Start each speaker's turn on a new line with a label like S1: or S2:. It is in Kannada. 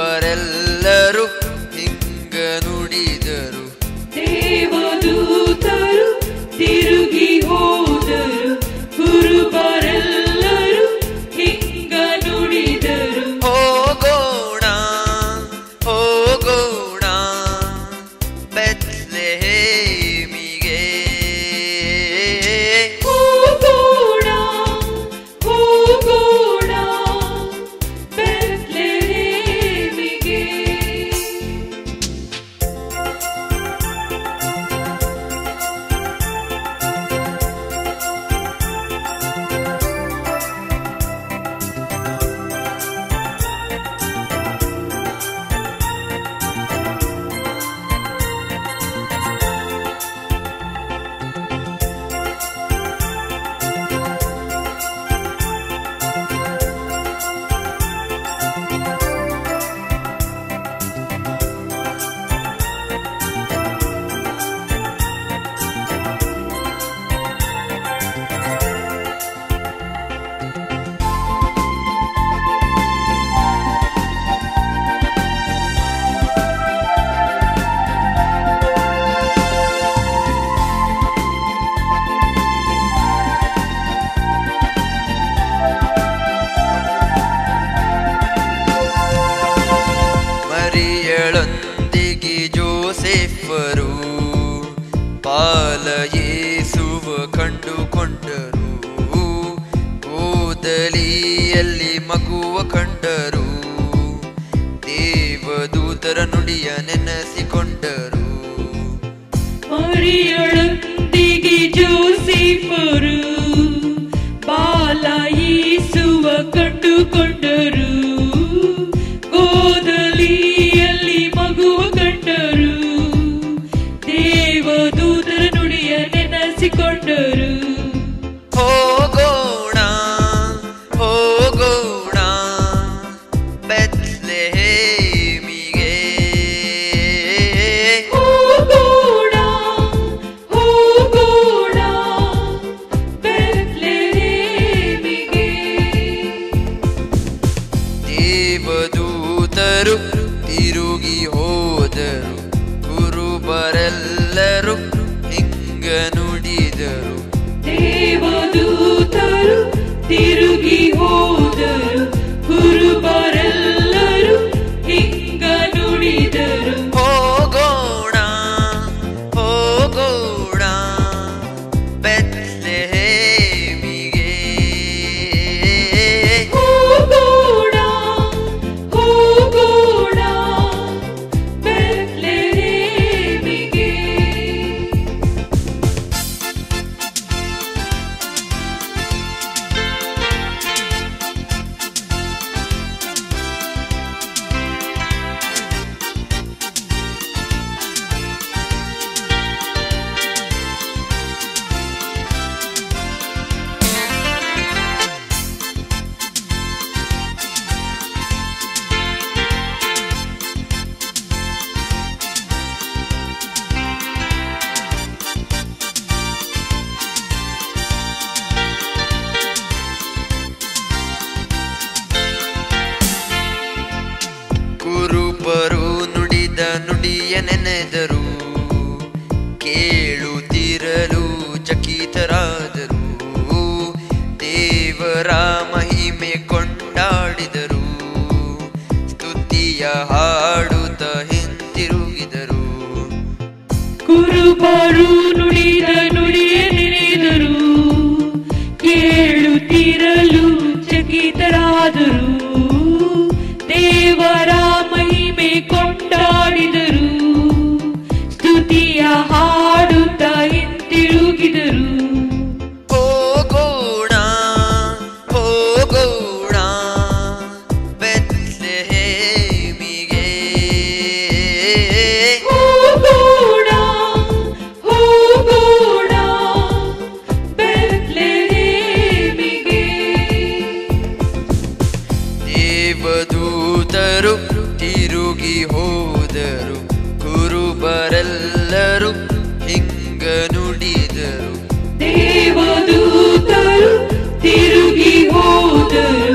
S1: ಕುರುಬರೆಲ್ಲರೂ ಹಿಂಗ ನುಡಿದರು
S2: ದೇವದೂತರು ತಿರುಗಿ ಹೋದರು ಕುರುಬರೆಲ್ಲರೂ ಹಿಂಗ ನುಡಿದರು
S1: ಹೋಗೋಣ ಹೋಗೋಣ ಬೆತ್ಲೆಹೇಮಿಗೆ
S2: ಹೋಗೋಣ ಹೋಗೋಣ ಬೆತ್ಲೆಹೇಮಿಗೆ
S1: ಮರಿಯಳೊಂದಿಗೆ ಜೋಸೆಫರು ಪಾಲಯೇಸುವ ಕಂಡುಕೊಂಡರು ಕೂದಲಿಯಲ್ಲಿ ಮಗುವ ಕಂಡರು ದೇವದೂತರ ನುಡಿಯ ನೆನೆಸಿಕೊಂಡರು
S2: ಮರಿಯಳೊಂದಿಗೆ ಜೋಸೆಫರು ಬಾಲ ಯೇಸುವ ಕಂಡುಕೊಂಡರು ಗೋದಲಿಯಲ್ಲಿ ಮಗುವ ಕಂಡರು ದೇವದೂತರ ನುಡಿಯ ನೆನೆಸಿಕೊಂಡರು
S1: ಹೋಗೋಣ ಹೋಗೋಣ ಬೆತ್ಲೆಹೇಮಿಗೆ
S2: ಹೋಗೋಣ ಹೋಗೋಣ ಬೆತ್ಲೆಹೇಮಿಗೆ
S1: ದೇವದೂತರು ತಿರುಗಿ ಹೋದರು ಕುರುಬರೆಲ್ಲರೂ ಹಿಂಗ ನುಡಿದರು
S2: ದೇವದೂತರು ತಿರುಗಿ ಹೋದರು ಕುರುಬರೆಲ್ಲರೂ ಹಿಂಗ ನುಡಿದರು
S1: ಹೋಗೋಣ ಹೋಗೋಣ ಬೆತ್ಲೆಹೇಮಿಗೆ
S2: ಹೋಗೋಣ ಹೋಗೋಣ ಬೆತ್ಲೆಹೇಮಿಗೆ
S1: ಕುರುಬರು ನುಡಿದ ನುಡಿಯ ನೆನೆದರು ಕೇಳುತ್ತಿರಲು ಚಕಿತರಾದರು ದೇವರ ಮಹಿಮೆ ಕೊಂಡಾಡಿದರು ಸ್ತುತಿಯ ಹಾಡುತ್ತ ಹಿಂತಿರುಗಿದರು
S2: ಕುರುಬರು ನುಡಿದ ನುಡಿಯ ನೆನೆದರು ಕೇಳುತ್ತಿರಲು ಚಕಿತರಾದರು ದೇವರ ಮಹಿಮೆ ಕೊಂಡಾಡಿದರು ಸ್ತುತಿಯ ಹಾಡುತ್ತ ಹಿಂತಿರುಗಿದರು
S1: ಹೋಗೋಣ ಹೋಗೋಣ ಬೆತ್ಲೆಹೇಮಿಗೆ
S2: ಹೋಗೋಣ ಹೋಗೋಣ ಬೆತ್ಲೆಹೇಮಿಗೆ
S1: ದೇವದೂತರು ತಿರುಗಿ ಹೋದರು ಕುರುಬರೆಲ್ಲರೂ ಹಿಂಗ ನುಡಿದರು
S2: ದೇವದೂತರು ತಿರುಗಿ ಹೋದರು